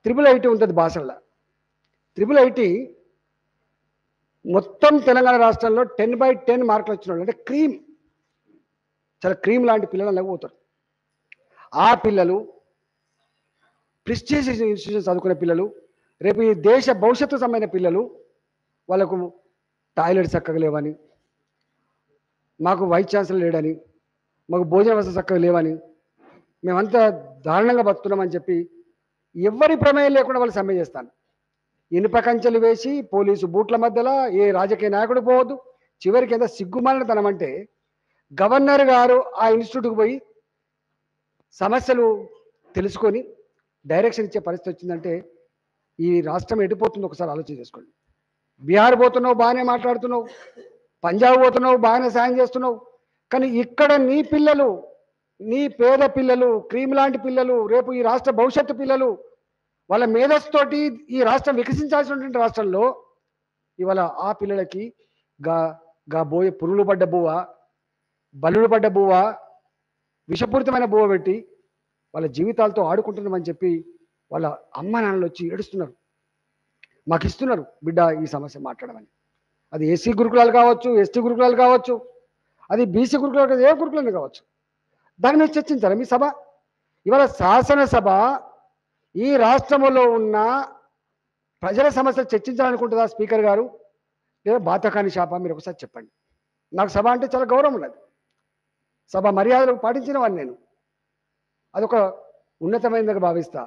triple IT ఉంటుంది భాషల్లో triple IT మొత్తం తెలంగాణ రాష్ట్రంలో టెన్ బై టెన్ మార్కులు వచ్చిన వాళ్ళు అంటే క్రీమ్ చాలా క్రీమ్ లాంటి పిల్లలు లేకపోతారు ఆ పిల్లలు ప్రిస్టీజ్ ఇన్స్టిట్యూషన్ చదువుకునే పిల్లలు రేపు ఈ దేశ భవిష్యత్తు సంబంధించిన పిల్లలు వాళ్ళకు టాయిలెట్ చక్కగా లేవని మాకు వైస్ ఛాన్సలర్ లేడని మాకు భోజన వసతి చక్కగా లేవని మేమంతా దారుణంగా బతున్నామని చెప్పి ఎవరి ప్రమేయం లేకుండా వాళ్ళు సమ్మె చేస్తాను ఇనుప కంచెలు వేసి పోలీసు బూట్ల మధ్యలో ఏ రాజకీయ నాయకుడు పోవద్దు చివరికి ఎంత సిగ్గుమాలినతనం అంటే గవర్నర్ గారు ఆ ఇన్స్టిట్యూట్కి పోయి సమస్యలు తెలుసుకొని డైరెక్షన్ ఇచ్చే పరిస్థితి వచ్చిందంటే ఈ రాష్ట్రం ఎడిపోతుందో ఒకసారి ఆలోచన చేసుకోండి బీహార్ పోతున్నావు బాగానే మాట్లాడుతున్నావు పంజాబ్ పోతున్నావు బాగానే సాయం చేస్తున్నావు కానీ ఇక్కడ నీ పిల్లలు నీ పేద పిల్లలు క్రీమ్ లాంటి పిల్లలు రేపు ఈ రాష్ట్ర భవిష్యత్తు పిల్లలు వాళ్ళ మేధస్సుతోటి ఈ రాష్ట్రం వికసించాల్సినటువంటి రాష్ట్రంలో ఇవాళ ఆ పిల్లలకి గా గా బోయ పురుగులు పడ్డ బువ్వ బలులు పడ్డ బువ్వ విషపూరితమైన బువ్వ పెట్టి వాళ్ళ జీవితాలతో ఆడుకుంటున్నామని చెప్పి వాళ్ళ అమ్మ నాన్నలు వచ్చి ఏడుస్తున్నారు మాకు ఇస్తున్నారు బిడ్డ ఈ సమస్య మాట్లాడమని అది ఎస్సీ గురుకులాలు కావచ్చు ఎస్టీ గురుకులాలు కావచ్చు అది బీసీ గురుకులాలు కావచ్చు, ఏ గురుకులను కావచ్చు దాని మీద చర్చించాలి మీ సభ ఇవాళ శాసనసభ ఈ రాష్ట్రంలో ఉన్న ప్రజల సమస్యలు చర్చించాలనుకుంటుందా స్పీకర్ గారు లేదా బాతకాని శాప మీరు ఒకసారి చెప్పండి నాకు సభ అంటే చాలా గౌరవం ఉన్నది సభ మర్యాదలు పాటించిన వాడిని నేను అదొక ఉన్నతమైనదిగా భావిస్తా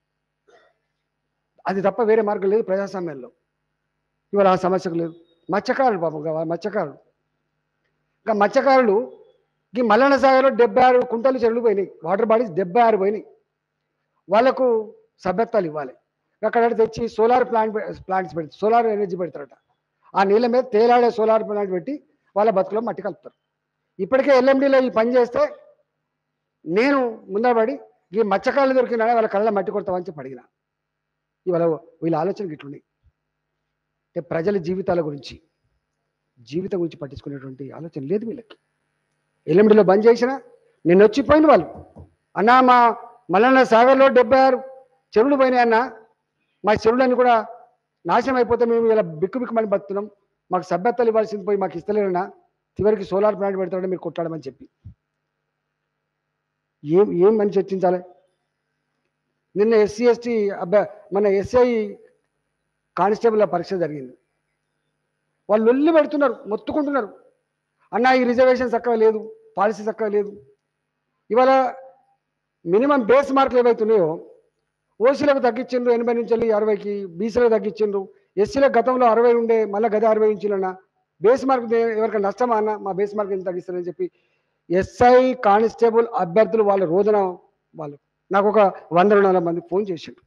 అది తప్ప వేరే మార్గం లేదు ప్రజాస్వామ్యంలో ఇవాళ ఆ సమస్యకు లేదు మత్స్యకారులు పాపం గా- మత్స్యకారులు ఇంకా మత్స్యకారులు ఈ మల్లన్న సాగర్లో డెబ్బై ఆరు కుంటలు చెరువులు పోయినాయి వాటర్ బాడీస్ డెబ్బై ఆరు పోయినాయి వాళ్ళకు సభ్యత్వాలు ఇవ్వాలి అక్కడ తెచ్చి సోలార్ ప్లాంట్ ప్లాంట్స్ పెడతారు సోలార్ ఎనర్జీ పెడతారట ఆ నీళ్ళ మీద తేలాడే సోలార్ ప్లాంట్ పెట్టి వాళ్ళ బతుకులో మట్టి కలుపుతారు ఇప్పటికే ఎల్ఎండిలో ఈ పని చేస్తే నేను ముందరపడి ఈ మత్స్యకారులు దొరికినా వాళ్ళ కళ్ళ మట్టి కొడతామని చెప్పి అడిగిన ఇవాళ వీళ్ళ ఆలోచనకి ఇట్లున్నాయి అంటే ప్రజల జీవితాల గురించి జీవితం గురించి పట్టించుకునేటువంటి ఆలోచన లేదు వీళ్ళకి ఎల్ఎండిలో బంద్ చేసిన నిన్న వచ్చిపోయిన వాళ్ళు అన్నా మా మల్లన్న సాగర్లో డెబ్బై ఆరు చెరువులు పోయినాయి అన్న మా చెరువులన్నీ కూడా నాశనం అయిపోతే మేము ఇలా బిక్కు బిక్కుమని బతున్నాం మాకు సభ్యత్వాలు ఇవ్వాల్సింది పోయి మాకు ఇస్తలేరన్నా చివరికి సోలార్ ప్లాంట్ పెడతాడని మీరు కొట్టాడమని చెప్పి ఏం ఏం అని చర్చించాలి నిన్న ఎస్సీ ఎస్టీ అబ్బా మన ఎస్ఐ కానిస్టేబుల్ పరీక్ష జరిగింది వాళ్ళు లొల్లి పెడుతున్నారు మొత్తుకుంటున్నారు అన్న ఈ రిజర్వేషన్ చక్కగా లేదు పాలసీ చక్కగా లేదు ఇవాళ మినిమం బేస్ మార్కులు ఏవైతున్నాయో ఓసీలకు తగ్గించిండ్రు ఎనభై నుంచి వెళ్ళి అరవైకి బీసీలకు తగ్గించిండ్రు ఎస్సీలకు గతంలో అరవై ఉండే మళ్ళీ గది అరవై ఇంచులన్న బేస్ మార్క్ ఎవరికైనా నష్టమా అన్న మా బేస్ మార్క్ ఎంత తగ్గిస్తారని చెప్పి ఎస్ఐ కానిస్టేబుల్ అభ్యర్థులు వాళ్ళ రోజున వాళ్ళు నాకు ఒక వంద రెండు వందల మంది ఫోన్ చేసిండ్రు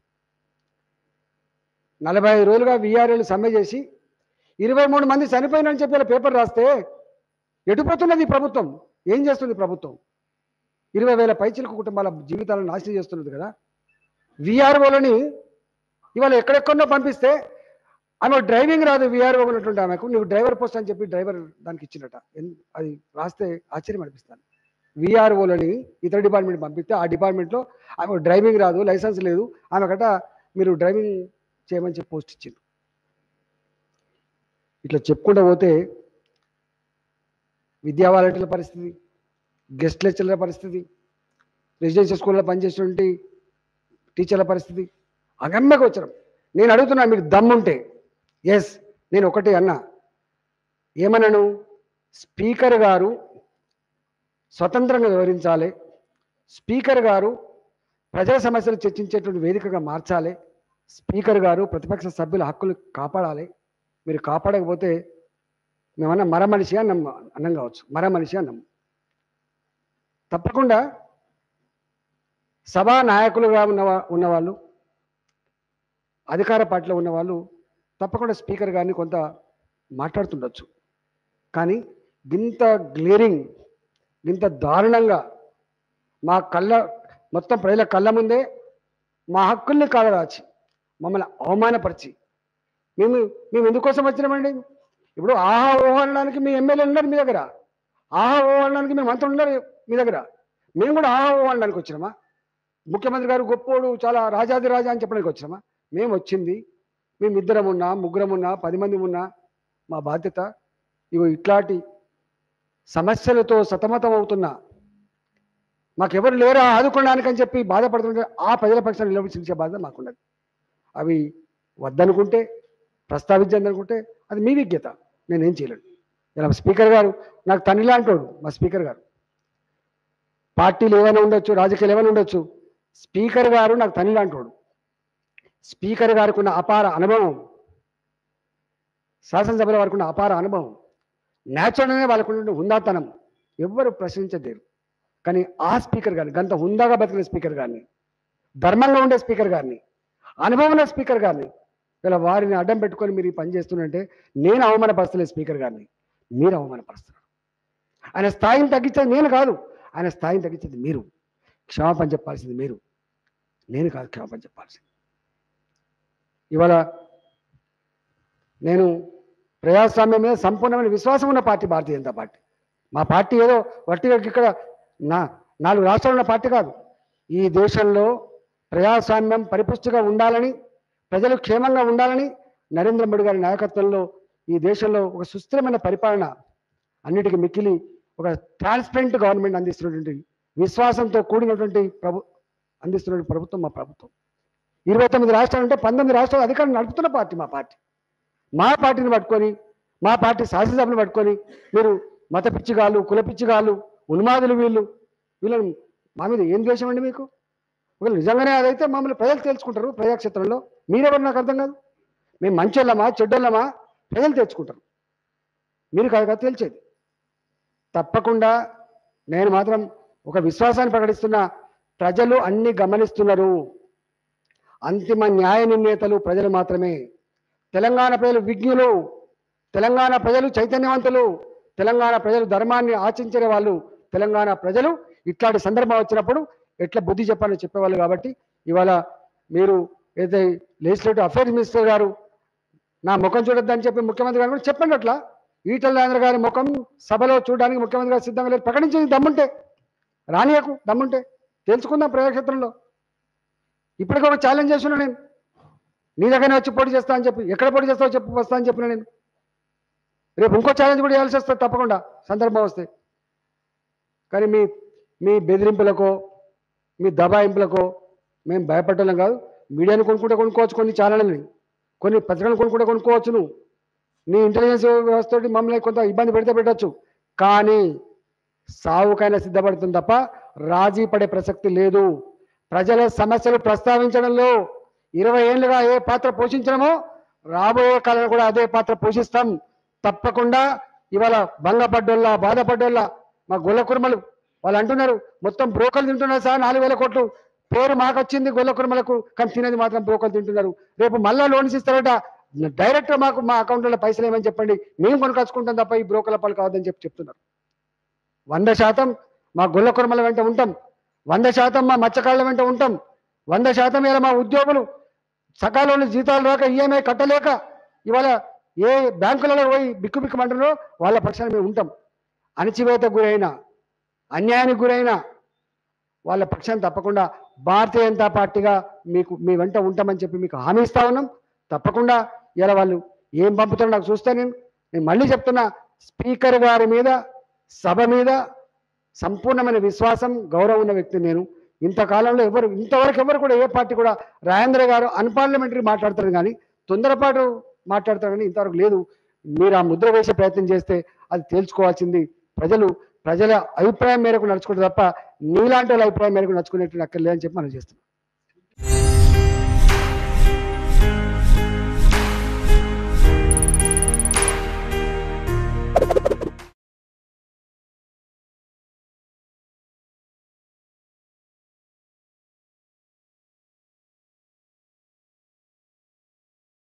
నలభై ఐదు రోజులుగా విఆర్ఏలు సమ్మె చేసి ఇరవై మూడు మంది చనిపోయినని చెప్పి ఇలా పేపర్ రాస్తే ఎటుపోతున్నది ఈ ప్రభుత్వం ఏం చేస్తుంది ఈ ప్రభుత్వం ఇరవై వేల పైచిలకు కుటుంబాల జీవితాలను నాశనం చేస్తున్నది కదా విఆర్ఓలని ఇవాళ ఎక్కడెక్కడో పంపిస్తే ఆమె డ్రైవింగ్ రాదు విఆర్ఓ ఉన్నటువంటి ఆమెకు నువ్వు డ్రైవర్ పోస్ట్ అని చెప్పి డ్రైవర్ దానికి ఇచ్చినట ఎన్- అది రాస్తే ఆశ్చర్యం అనిపిస్తాను విఆర్ఓలని ఇతర డిపార్ట్మెంట్ పంపిస్తే ఆ డిపార్ట్మెంట్లో ఆమె డ్రైవింగ్ రాదు లైసెన్స్ లేదు ఆమె గట మీరు డ్రైవింగ్ చేయమని చెప్పి పోస్ట్ ఇచ్చింది ఇట్లా చెప్పుకుంటూ పోతే విద్యా వాలంటీర్ల పరిస్థితి గెస్ట్ లెక్చర్ల పరిస్థితి రెసిడెన్షియల్ స్కూల్లో పనిచేసినటువంటి టీచర్ల పరిస్థితి అగమ్యకు వచ్చరం నేను అడుగుతున్నా మీకు దమ్ముంటే ఎస్ నేను ఒకటి అన్నా ఏమన్నాను స్పీకర్ గారు స్వతంత్రంగా వివరించాలి స్పీకర్ గారు ప్రజల సమస్యలు చర్చించేటువంటి వేదికగా మార్చాలి స్పీకర్ గారు ప్రతిపక్ష సభ్యుల హక్కులు కాపాడాలి మీరు కాపాడకపోతే మేమన్నా మర మనిషి అన్నం అన్నం కావచ్చు మర మనిషి అన్నం తప్పకుండా సభా నాయకులుగా ఉన్న ఉన్నవాళ్ళు అధికార పార్టీలో ఉన్నవాళ్ళు తప్పకుండా స్పీకర్ గారిని కొంత మాట్లాడుతుండొచ్చు కానీ ఇంత గ్లేరింగ్ ఇంత దారుణంగా మా కళ్ళ మొత్తం ప్రజల కళ్ళ ముందే మా హక్కుల్ని కాలరాచి మమ్మల్ని అవమానపరిచి మేము మేము ఎందుకోసం వచ్చినామండి ఇప్పుడు ఆహా ఓహో అనడానికి మీ ఎమ్మెల్యే ఉన్నారు మీ దగ్గర ఆహా ఓహో అనడానికి మీ మంత్రులు ఉన్నారు మీ దగ్గర మేము కూడా ఆహా ఓహో అనడానికి వచ్చినామా ముఖ్యమంత్రి గారు గొప్పోడు చాలా రాజాది రాజా అని చెప్పడానికి వచ్చినామా మేము వచ్చింది మేము ఇద్దరం ఉన్నా ముగ్గురం ఉన్నా పది మంది ఉన్నా మా బాధ్యత ఇగో ఇట్లాంటి సమస్యలతో సతమతం అవుతున్నా మాకెవరు లేరా ఆదుకోవడానికని చెప్పి బాధపడుతుంటే ఆ ప్రజల పక్షాన్ని నిలబడించే బాధ్యత మాకున్నది అవి వద్దనుకుంటే ప్రస్తావించదనుకుంటే అది మీ విజ్ఞత నేనేం చేయలేను ఇలా స్పీకర్ గారు నాకు తనిలా అంటాడు మా స్పీకర్ గారు పార్టీలు ఏమైనా ఉండొచ్చు రాజకీయాలు ఏమైనా ఉండొచ్చు స్పీకర్ గారు నాకు తనిలా అంటాడు స్పీకర్ గారికి ఉన్న అపార అనుభవం శాసనసభలో వారికి ఉన్న అపార అనుభవం న్యాచురల్గానే వాళ్ళకు ఉన్న హుందాతనం ఎవ్వరు ప్రశ్నించలేరు కానీ ఆ స్పీకర్ గారిని గంత హుందాగా బతికిన స్పీకర్ గారిని ధర్మంగా ఉండే స్పీకర్ గారిని అనుభవం ఉన్న స్పీకర్ గారిని ఇలా వారిని అడ్డం పెట్టుకొని మీరు ఈ పని చేస్తున్నట్టే నేను అవమానపరచలేదు స్పీకర్ గారిని మీరు అవమానపరుస్తున్నారు ఆయన స్థాయిని తగ్గించేది నేను కాదు ఆయన స్థాయిని తగ్గించేది మీరు క్షమాపణ చెప్పాల్సింది మీరు నేను కాదు క్షమాపణ చెప్పాల్సింది ఇవాళ నేను ప్రజాస్వామ్యం మీద సంపూర్ణమైన విశ్వాసం ఉన్న పార్టీ భారతీయ జనతా పార్టీ మా పార్టీ ఏదో వట్టిగా ఇక్కడ నా నాలుగు రాష్ట్రాలు ఉన్న పార్టీ కాదు ఈ దేశంలో ప్రజాస్వామ్యం పరిపుష్టిగా ఉండాలని ప్రజలు క్షేమంగా ఉండాలని నరేంద్ర మోడీ గారి నాయకత్వంలో ఈ దేశంలో ఒక సుస్థిరమైన పరిపాలన అన్నిటికీ మిక్కిలి ఒక ట్రాన్స్పరెంట్ గవర్నమెంట్ అందిస్తున్నటువంటి విశ్వాసంతో కూడినటువంటి ప్రభు అందిస్తున్న ప్రభుత్వం మా ప్రభుత్వం ఇరవై తొమ్మిది రాష్ట్రాలు ఉంటే పంతొమ్మిది రాష్ట్రాలు అధికారం నడుపుతున్న పార్టీ మా పార్టీ మా పార్టీని పట్టుకొని మా పార్టీ శాసనసభను పట్టుకొని మీరు మత పిచ్చిగాళ్ళు కుల పిచ్చిగాళ్ళు ఉన్మాదులు వీళ్ళు వీళ్ళని మా మీద ఏం ద్వేషం అండి మీకు ఒకవేళ నిజంగానే అదైతే మమ్మల్ని ప్రజలు తెలుసుకుంటారు ప్రజాక్షేత్రంలో మీరెవరు నాకు అర్థం కాదు మేము మంచోళ్ళమా చెడ్డోళ్ళమా ప్రజలు తెలుసుకుంటారు మీరు కాదు కదా తెలిసేది తప్పకుండా నేను మాత్రం ఒక విశ్వాసాన్ని ప్రకటిస్తున్నా ప్రజలు అన్ని గమనిస్తున్నారు అంతిమ న్యాయ నిర్ణేతలు ప్రజలు మాత్రమే తెలంగాణ ప్రజలు విజ్ఞులు తెలంగాణ ప్రజలు చైతన్యవంతులు తెలంగాణ ప్రజలు ధర్మాన్ని ఆచరించే వాళ్ళు తెలంగాణ ప్రజలు ఇట్లాంటి సందర్భం వచ్చినప్పుడు ఎట్లా బుద్ధి చెప్పాలని చెప్పేవాళ్ళు కాబట్టి ఇవాళ మీరు ఏదైతే లెజిస్లేటివ్ అఫైర్స్ మినిస్టర్ గారు నా ముఖం చూడొద్దని చెప్పి ముఖ్యమంత్రి గారు కూడా చెప్పండి అట్లా ఈటల రాజేంద్ర గారి ముఖం సభలో చూడడానికి ముఖ్యమంత్రి గారు సిద్ధంగా లేదు ప్రకటించేది దమ్ముంటే రానియకు దమ్ముంటే తెలుసుకుందాం ప్రజాక్షేత్రంలో ఇప్పటికే ఒక ఛాలెంజ్ చేస్తున్నా నేను నీ దగ్గరనే వచ్చి పోటీ చేస్తా అని చెప్పి ఎక్కడ పోటీ చేస్తావో చెప్పి వస్తా అని చెప్పిన నేను రేపు ఇంకో ఛాలెంజ్ కూడా చేయాల్సి వస్తుంది తప్పకుండా సందర్భం వస్తే కానీ మీ మీ బెదిరింపులకో మీ దబాయింపులకో మేము భయపడటం కాదు మీడియాను కొనుక్కుంటే కొనుక్కోవచ్చు కొన్ని ఛానళ్ళని కొన్ని పత్రికలను కొనుక్కుంటే కొనుక్కోవచ్చు నువ్వు నీ ఇంటెలిజెన్స్ వ్యవస్థతోటి మమ్మల్ని కొంత ఇబ్బంది పెడితే పెట్టచ్చు కానీ సావుకైనా సిద్ధపడుతుంది తప్ప రాజీ పడే ప్రసక్తి లేదు ప్రజల సమస్యలు ప్రస్తావించడంలో ఇరవై ఏళ్ళుగా ఏ పాత్ర పోషించడమో రాబోయే కాలంలో కూడా అదే పాత్ర పోషిస్తాం తప్పకుండా ఇవాళ భంగపడ్డోళ్ళ బాధపడ్డోళ్ళ మా గొల్ల కుర్మలు వాళ్ళు అంటున్నారు మొత్తం బ్రోకలు తింటున్నారు సార్ నాలుగు వేల కోట్లు పేరు మాకు వచ్చింది గొల్ల కుర్మలకు కానీ తినేది మాత్రం బ్రోకలు తింటున్నారు రేపు మళ్ళా లోన్స్ ఇస్తారట డైరెక్ట్ మాకు మా అకౌంట్లో పైసలు ఏమని చెప్పండి మేము కొనుకొచ్చుకుంటాం తప్ప ఈ బ్రోకర్ల పాలు కావద్దని చెప్పి చెప్తున్నారు వంద శాతం మా గొల్ల కుర్మల వెంట ఉంటాం వంద శాతం మా మత్స్యకారుల వెంట ఉంటాం వంద శాతం ఇలా మా ఉద్యోగులు సకాలంలో జీతాలు రాక ఈఎంఐ కట్టలేక ఇవాళ ఏ బ్యాంకులలో పోయి బిక్కు బిక్కుమంటారో వాళ్ళ పక్షాన మేము ఉంటాం అణచివేతకు గురైన అన్యాయానికి గురైన వాళ్ళ పక్షాన్ని తప్పకుండా భారతీయ జనతా పార్టీగా మీకు మీ వెంట ఉంటామని చెప్పి మీకు హామీ ఇస్తా ఉన్నాం తప్పకుండా ఇలా వాళ్ళు ఏం పంపుతారో నాకు చూస్తే నేను నేను మళ్ళీ చెప్తున్నా స్పీకర్ గారి మీద సభ మీద సంపూర్ణమైన విశ్వాసం గౌరవం ఉన్న వ్యక్తి నేను ఇంతకాలంలో ఎవరు ఇంతవరకు ఎవరు కూడా ఏ పార్టీ కూడా రాజేంద్ర గారు అన్పార్లమెంటరీ మాట్లాడతారు కానీ తొందరపాటు మాట్లాడతారు కానీ ఇంతవరకు లేదు మీరు ఆ ముద్ర వేసే ప్రయత్నం చేస్తే అది తేల్చుకోవాల్సింది ప్రజలు ప్రజల అభిప్రాయం మేరకు నడుచుకుంటారు తప్ప నీలాంటి వాళ్ళ అభిప్రాయం మేరకు నడుచుకునేట్టు అక్కర్లేదని చెప్పి మనం చేస్తున్నాం